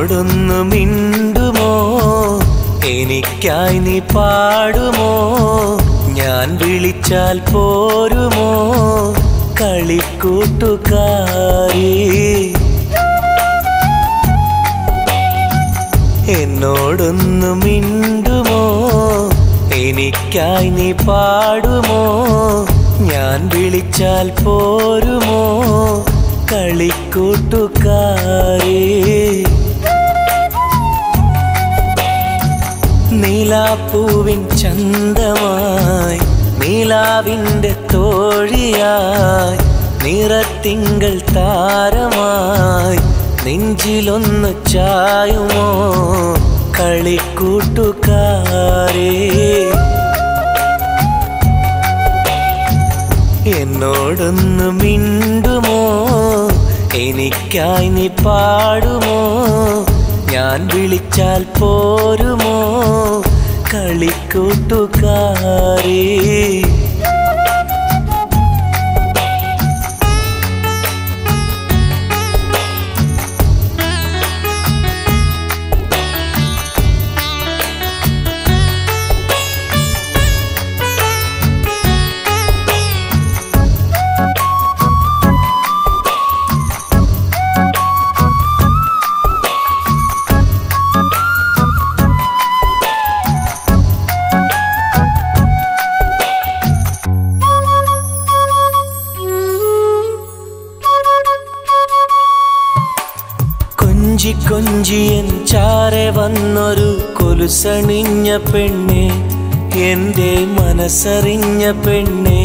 എന്നോടൊന്നു മിണ്ടുമോ എനിക്കായി നീ പാടുമോ ഞാൻ വിളിച്ചാൽ പോരുമോ കളിക്കൂട്ടുകാരി എന്നോടൊന്നു മിണ്ടുമോ എനിക്കായി നീ പാടുമോ ഞാൻ വിളിച്ചാൽ പോരുമോ കളിക്കൂട്ടുകാരി നീലാപ്പൂവിൻ ചന്തമായി നീലാവിൻ്റെ തോഴിയായി നിറത്തിങ്കൾ താരമായി നെഞ്ചിലൊന്ന് ചായുമോ കളിക്കൂട്ടുകാരേ എന്നോടൊന്ന് മിണ്ടുമോ എനിക്കായി നീ പാടുമോ ഞാൻ വിളിച്ചാൽ പോരുമോ കളിക്കൂട്ടുകാരേ കൊഞ്ചി കൊഞ്ചിയൻ ചാരെ വന്നൊരു കൊലുസണിഞ്ഞ പെണ്ണെ എൻ്റെ മനസ്സറിഞ്ഞ പെണ്ണെ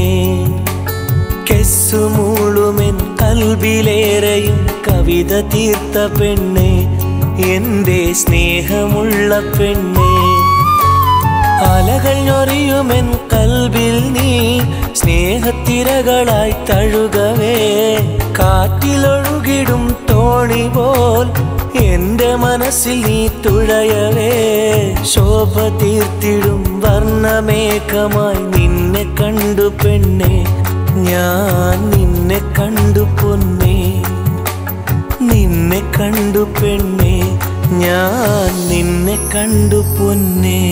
കെസ്സുമൂളുമെൻ കൽബിലേറെയും കവിത തീർത്ത പെണ്ണെ എൻ്റെ സ്നേഹമുള്ള പെണ്ണെ അലകൾ ഞൊറിയുമെൻ കൽബിൽ നീ സ്നേഹത്തിരകളായി തഴുകവേ കാറ്റിലൊഴുകിടും തോണി പോൽ എന്റെ മനസ്സിൽ നീ തുഴയവേ ശോഭ തീർത്തിടും വർണ്ണമേഘമായി നിന്നെ കണ്ടു പെണ്ണെ ഞാൻ നിന്നെ കണ്ടു പൊന്നേ നിന്നെ കണ്ടു പെണ്ണെ ഞാൻ നിന്നെ കണ്ടു പൊന്നേ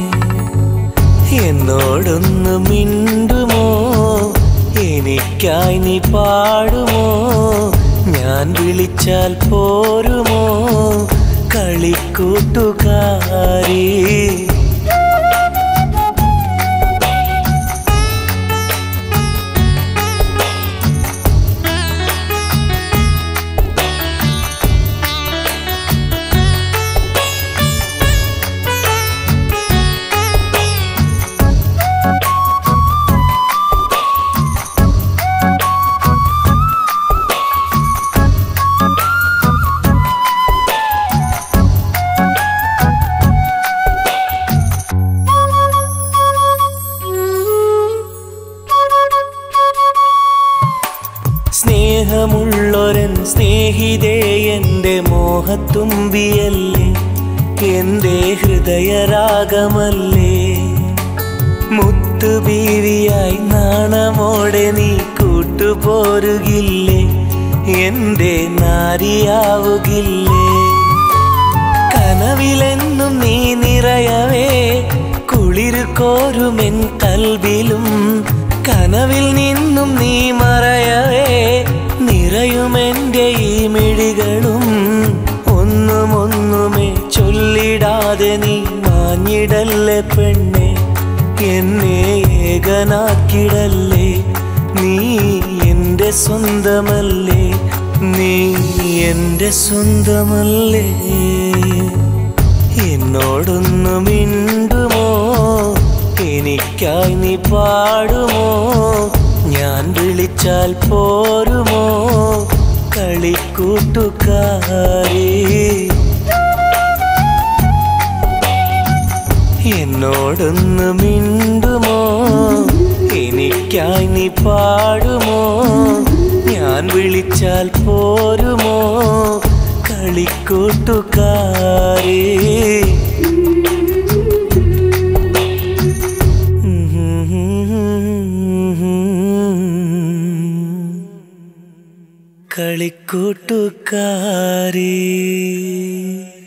എന്നോടൊന്ന് മിണ്ടുമോ എനിക്കായി നീ പാടുമോ ഞാൻ വിളിച്ചാൽ പോരുമോ കളിക്കൂട്ടുകാരി സ്നേഹമുള്ളൊരൻ സ്നേഹിതേ എൻ്റെ മോഹത്തുമ്പിയല്ലേ എൻ്റെ ഹൃദയരാഗമല്ലേ മുത്തുബീവിയായി നാണമോടെ നീ കൂട്ടുപോരുകില്ലേ എൻ്റെ നാരിയാവുകില്ലേ കനവിലെന്നും നീ നിറയവേ കുളിരു കോരുമെൻ കൽവിലും കനവിൽ നിന്നും നീ മറയവേ നിറയുമെൻ്റെ ഈ മിഴികളും ഒന്നും ഒന്നുമേ ചൊല്ലിടാതെ നീ മാഞ്ഞിടല്ലേ പെണ്ണെ എന്നെ ഏകനാക്കിടല്ലേ നീ എൻ്റെ സ്വന്തമല്ലേ നീ എൻ്റെ സ്വന്തമല്ലേ എന്നോടൊന്നു മിണ്ടുമോ എനിക്കായി നീ പാടുമോ ഞാൻ വിളിച്ചാൽ പോരുമോ കളിക്കൂട്ടുകാരി എന്നോടൊന്ന് മിണ്ടുമോ എനിക്കായി നീ പാടുമോ ഞാൻ വിളിച്ചാൽ പോരുമോ കളിക്കൂട്ടുകാരി കളിക്കൂട്ടുകാരി